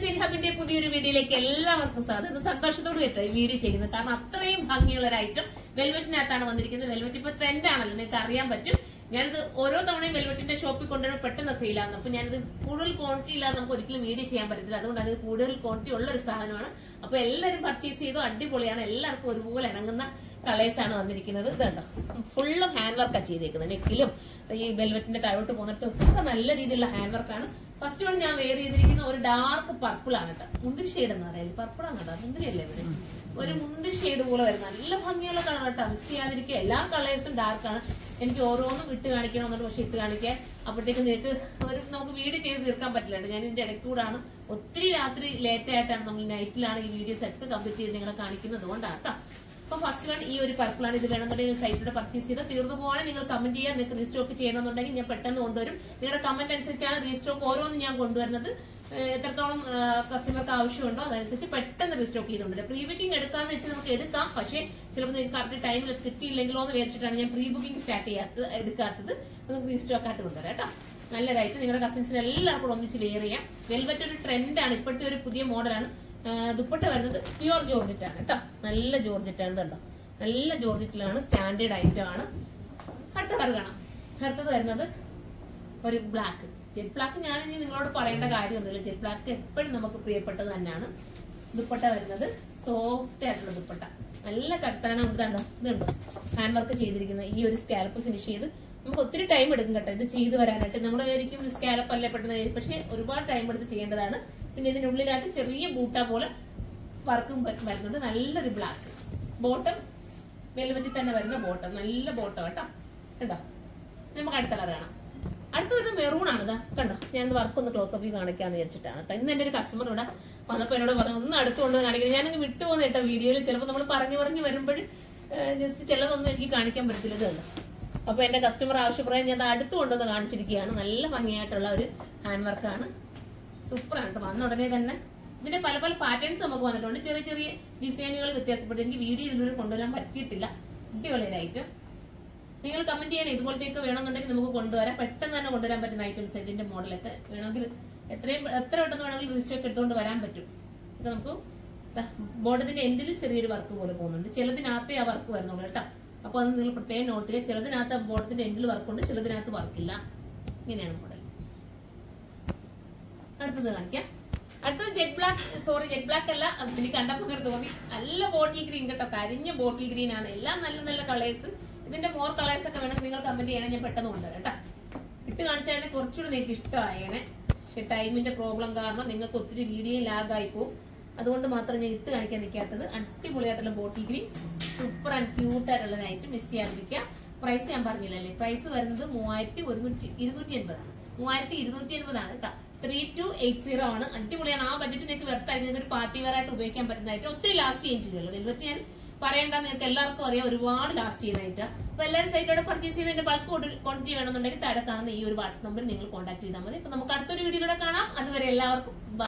Design ഹബിന്റെ പുതിയൊരു വീഡിയോയിലേക്ക് എല്ലാവർക്കും സ്വാഗതം ഇത് സന്തോഷത്തോട് കേട്ടോ ഈ വീഡിയോ ചെയ്യുന്നത് കാരണം അത്രയും ഭംഗിയുള്ള ഒരു ഐറ്റം വെൽവെറ്റിനകത്താണ് വന്നിരിക്കുന്നത് വെൽവെറ്റ് ഇപ്പൊ ട്രെൻഡ് ആണല്ലോ നിങ്ങൾക്ക് അറിയാൻ പറ്റും ഞാനിത് ഓരോ തവണയും വെൽവെറ്റിന്റെ ഷോപ്പിൽ കൊണ്ടുവരുമ്പോൾ പെട്ടെന്ന് സെയിലാണ് അപ്പൊ ഞാനിത് കൂടുതൽ ക്വാണ്ടിറ്റി ഇല്ലാതെ നമുക്ക് ഒരിക്കലും വീഡിയോ ചെയ്യാൻ പറ്റത്തില്ല അതുകൊണ്ടാണ് ഇത് കൂടുതൽ ക്വാണ്ടിറ്റി ഉള്ള ഒരു സാധനമാണ് അപ്പൊ എല്ലാവരും പർച്ചേസ് ചെയ്തു അടിപൊളിയാണ് എല്ലാവർക്കും ഒരുപോലെ ഇണങ്ങുന്ന കളേഴ്സ് ആണ് വന്നിരിക്കുന്നത് ഇതുണ്ടോ ഫുള്ളും ഹാൻഡ് വർക്കാണ് ചെയ്തേക്കുന്നത് നെക്കിലും ഈ വെൽവെറ്റിന്റെ താഴോട്ട് പോന്നിട്ട് ഒക്കെ നല്ല രീതിയിലുള്ള ഹാൻഡ് വർക്കാണ് ഫസ്റ്റ് വൺ ഞാൻ വെയർ ചെയ്തിരിക്കുന്ന ഒരു ഡാർക്ക് പർപ്പിൾ ആണ് കേട്ടോ മുന്തിരി ഷെയ്ഡ് എന്ന് പറയുന്നത് പർപ്പിൾ ആണ് കേട്ടോ മുന്തിരി അല്ലേ ഇവിടെ ഒരു മുന്തിരി ഷെയ്ഡ് പോലെ വരും നല്ല ഭംഗിയുള്ള കളർ കേട്ടോ മിസ് ചെയ്യാതിരിക്കുക എല്ലാ കളേഴ്സും ഡാർക്ക് ആണ് എനിക്ക് ഓരോന്നും ഇട്ട് കാണിക്കണമെന്നുണ്ട് പക്ഷെ ഇട്ട് കാണിക്കാൻ അപ്പോഴത്തേക്ക് നിങ്ങൾക്ക് ഒരു നമുക്ക് വീഡിയോ ചെയ്ത് തീർക്കാൻ പറ്റില്ല ഞാൻ ഇതിന്റെ ഇടയ്ക്ക് കൂടാണ് ഒത്തിരി രാത്രി ലേറ്റ് ആയിട്ടാണ് നമ്മൾ നൈറ്റിലാണ് ഈ വീഡിയോസ് ഒക്കെ കംപ്ലീറ്റ് ചെയ്ത് നിങ്ങളെ കാണിക്കുന്നത് അതുകൊണ്ടാണ് കേട്ടോ അപ്പൊ ഫസ്റ്റ് വൺ ഈ ഒരു പർപ്പിളാണ് ഇത് വേണമെന്നുണ്ടെങ്കിൽ സൈറ്റിലൂടെ പർച്ചേസ് ചെയ്ത് തീർന്നു പോവാണെങ്കിൽ നിങ്ങൾ കമന്റ് ചെയ്യാൻ നിങ്ങൾക്ക് റീസ്റ്റോക്ക് ചെയ്യണമെന്നുണ്ടെങ്കിൽ ഞാൻ പെട്ടെന്ന് കൊണ്ടുവരും നിങ്ങളുടെ കമന്റ് അനുസരിച്ചാണ് റീസ്റ്റോക്ക് ഓരോന്നും ഞാൻ കൊണ്ടുവരുന്നത് ഏഹ് എത്രത്തോളം കസ്റ്റമർക്ക് ആവശ്യമുണ്ടോ അതനുസരിച്ച് പെട്ടെന്ന് റീസ്റ്റോക്ക് ചെയ്തുകൊണ്ടുവരും പ്രീ ബുക്കിംഗ് എടുക്കാന്ന് വെച്ചാൽ നമുക്ക് എടുക്കാം പക്ഷേ ചിലപ്പോൾ നിങ്ങൾക്ക് കറക്റ്റ് ടൈമിൽ കിട്ടിയില്ലെങ്കിലോ എന്ന് വിചാരിച്ചിട്ടാണ് ഞാൻ പ്രീ ബുക്കിംഗ് സ്റ്റാർട്ട് ചെയ്യാത്തത് എടുക്കാത്തത് നമുക്ക് റീസ്റ്റോക്ക് ആയിട്ട് കൊണ്ടുവരാം കേട്ടോ നല്ലതായിട്ട് നിങ്ങളുടെ കസിൻസിന് എല്ലാവർക്കും ഒന്നിച്ച് വെയർ ചെയ്യാം വെൽവെറ്റ് ഒരു ട്രെൻഡാണ് ഇപ്പോഴത്തെ ഒരു പുതിയ മോഡലാണ് ദുപ്പട്ട വരുന്നത് പ്യുവർ ജോർജറ്റ് ആണ് കേട്ടോ നല്ല ജോർജറ്റ് ആണ് കണ്ടോ നല്ല ജോർജറ്റിലാണ് സ്റ്റാൻഡേർഡ് ഐറ്റം ആണ് അടുത്ത കളർ കാണാം അടുത്തത് വരുന്നത് ഒരു ബ്ലാക്ക് ജെറ്റ് ബ്ലാക്ക് ഞാൻ ഇനി നിങ്ങളോട് പറയേണ്ട കാര്യമൊന്നുമില്ല ജെറ്റ് ബ്ലാക്ക് എപ്പോഴും നമുക്ക് പ്രിയപ്പെട്ടത് തന്നെയാണ് ദുപ്പട്ട വരുന്നത് സോഫ്റ്റ് ആയിട്ടുള്ള ദുപ്പട്ട നല്ല കട്ടാന ഇതുണ്ടോ ഇതുണ്ടോ ഹാൻഡ് വർക്ക് ചെയ്തിരിക്കുന്ന ഈ ഒരു സ്കാലപ്പ് ഫിനിഷ് ചെയ്ത് നമുക്ക് ഒത്തിരി ടൈം എടുക്കും കേട്ടോ ഇത് ചെയ്തു വരാനായിട്ട് നമ്മൾ വിചാരിക്കും സ്കാലപ്പ് അല്ലേ പെട്ടെന്ന് ചെയ്യും. പക്ഷെ ഒരുപാട് ടൈം എടുത്ത് ചെയ്യേണ്ടതാണ് പിന്നെ ഇതിനുള്ളിലായിട്ട് ചെറിയ ബൂട്ട പോലെ വർക്കും വരുന്നുണ്ട് നല്ലൊരു ബ്ലാക്ക് ബോട്ടം വെൽവെറ്റിൽ തന്നെ വരുന്ന ബോട്ടം നല്ല ബോട്ടം കേട്ടോ കണ്ടോ നമുക്ക് അടുത്ത കളർ കാണാം അടുത്ത വരുന്ന മെറൂൺ ആണ് ഇതാ കണ്ടോ ഞാൻ വർക്ക് ഒന്ന് ക്ലോസ് അപ്പ് കാണിക്കാന്ന് വിചാരിച്ചിട്ടാണ് കേട്ടോ ഇന്ന് എന്റെ ഒരു കസ്റ്റമർ ഇവിടെ വന്നപ്പോ എന്നോട് പറഞ്ഞു ഒന്ന് അടുത്തുകൊണ്ട് കാണിക്കുന്നത് ഞാനങ്ങ് വിട്ടുപോകുന്ന കേട്ടോ വീഡിയോയിൽ ചിലപ്പോൾ നമ്മൾ പറഞ്ഞു പറഞ്ഞു വരുമ്പോൾ ജസ്റ്റ് ചിലതൊന്നും എനിക്ക് കാണിക്കാൻ പറ്റത്തില്ല ഇതല്ല അപ്പൊ എന്റെ കസ്റ്റമർ ആവശ്യപ്രകാരം ഞാൻ അത് അടുത്ത് കൊണ്ടുവന്ന് കാണിച്ചിരിക്കുകയാണ് നല്ല ഭംഗിയായിട്ടുള്ള ഒരു ഹാൻഡ് വർക്കാണ് സൂപ്പറാണ് കേട്ടോ വന്ന ഉടനെ തന്നെ ഇതിന്റെ പല പല പാറ്റേൺസ് നമുക്ക് വന്നിട്ടുണ്ട് ചെറിയ ചെറിയ ഡിസൈനുകൾ വ്യത്യാസപ്പെട്ട് എനിക്ക് വീഡിയോ ഇതിലൂടെ കൊണ്ടുവരാൻ പറ്റിയിട്ടില്ല അടിപൊളി ഒരു ഐറ്റം നിങ്ങൾ കമന്റ് ചെയ്യണം ഇതുപോലത്തേക്ക് വേണമെന്നുണ്ടെങ്കിൽ നമുക്ക് കൊണ്ടുവരാം പെട്ടെന്ന് തന്നെ കൊണ്ടുവരാൻ പറ്റുന്ന ഐറ്റംസ് ഇതിന്റെ മോഡലൊക്കെ വേണമെങ്കിൽ എത്രയും എത്ര പെട്ടെന്ന് വേണമെങ്കിൽ രജിസ്റ്റർ എടുത്തുകൊണ്ട് വരാൻ പറ്റും ഇത് നമുക്ക് ബോർഡത്തിന്റെ എൻഡിൽ ചെറിയൊരു വർക്ക് പോലെ പോകുന്നുണ്ട് ചിലതിനകത്തേ ആ വർക്ക് വരുന്നുള്ളൂ കേട്ടോ അപ്പൊ അത് നിങ്ങൾ പ്രത്യേകം നോട്ട് ചെയ്യുക ചിലതിനകത്ത് ബോർഡത്തിന്റെ എൻഡിൽ വർക്കുണ്ട് ചിലതിനകത്ത് വർക്കില്ല ഇങ്ങനെയാണ് മോഡൽ അടുത്തത് കാണിക്കാം അടുത്തത് jet black sorry jet black അല്ല അത് എനിക്ക് കണ്ടപ്പോ അങ്ങനെ തോന്നി നല്ല ബോട്ടിൽ ഗ്രീൻ കേട്ടോ കരിഞ്ഞ ബോട്ടിൽ ഗ്രീൻ ആണ് എല്ലാം നല്ല നല്ല കളേഴ്സ് ഇതിന്റെ മോർ കളേഴ്സ് ഒക്കെ വേണമെങ്കിൽ നിങ്ങൾ കമന്റ് ചെയ്യണേ ഞാൻ പെട്ടെന്ന് കൊണ്ടുവരാം കേട്ടോ ഇട്ട് കാണിച്ചാൽ കുറച്ചുകൂടി നിങ്ങൾക്ക് ഇഷ്ടമായേനെ പക്ഷെ ടൈമിന്റെ പ്രോബ്ലം കാരണം നിങ്ങൾക്ക് ഒത്തിരി വീഡിയോ ലാഗ് ആയി പോകും അതുകൊണ്ട് മാത്രം ഞാൻ ഇട്ട് കാണിക്കാൻ നിൽക്കാത്തത് അടിപൊളിയായിട്ടുള്ള bottle green super and cute ആയിട്ടുള്ള നൈറ്റ് മിസ് ചെയ്യാതിരിക്കുക പ്രൈസ് ഞാൻ പറഞ്ഞില്ലല്ലേ പ്രൈസ് വരുന്നത് മൂവായിരത്തി ഒരുന്നൂറ്റി ഇരുന്നൂറ്റി എൺപതാണ് മൂവായിരത്തി ഇരുന്നൂറ്റി എൺപതാണ് കേട്ടോ ത്രീ ടു എയ്റ്റ് സീറോ ആണ് അടിപൊളിയാണ് ആ ബഡ്ജറ്റ് നിങ്ങൾക്ക് വെറുതായിരിക്കും നിങ്ങൾക്ക് ഒരു പാർട്ടി വെയർ ആയിട്ട് ഉപയോഗിക്കാൻ പറ്റുന്നതായിട്ട് ഒത്തിരി ലാസ്റ്റ് ചെയ്യാൻ ചെയ്യല്ലോ വെൽവെറ്റ് ഞാൻ പറയേണ്ട നിങ്ങൾക്ക് എല്ലാവർക്കും അറിയാം ഒരുപാട് ലാസ്റ്റ് ചെയ്യുന്നതായിട്ട് അപ്പൊ എല്ലാവരും സൈറ്റോടെ പർച്ചേസ് ചെയ്തതിന്റെ ബൾക്ക് ക്വാണ്ടിറ്റി വേണമെന്നുണ്ടെങ്കിൽ താഴെ കാണുന്ന ഈ ഒരു വാട്സ്ആപ്പ് നമ്പർ നിങ്ങൾ കോൺടാക്ട് ചെയ്താൽ മതി അപ്പൊ നമുക്ക് അടുത്തൊരു വീഡിയോയിലൂടെ കാണാം അതുവരെ എല്ലാവർക്കും bye.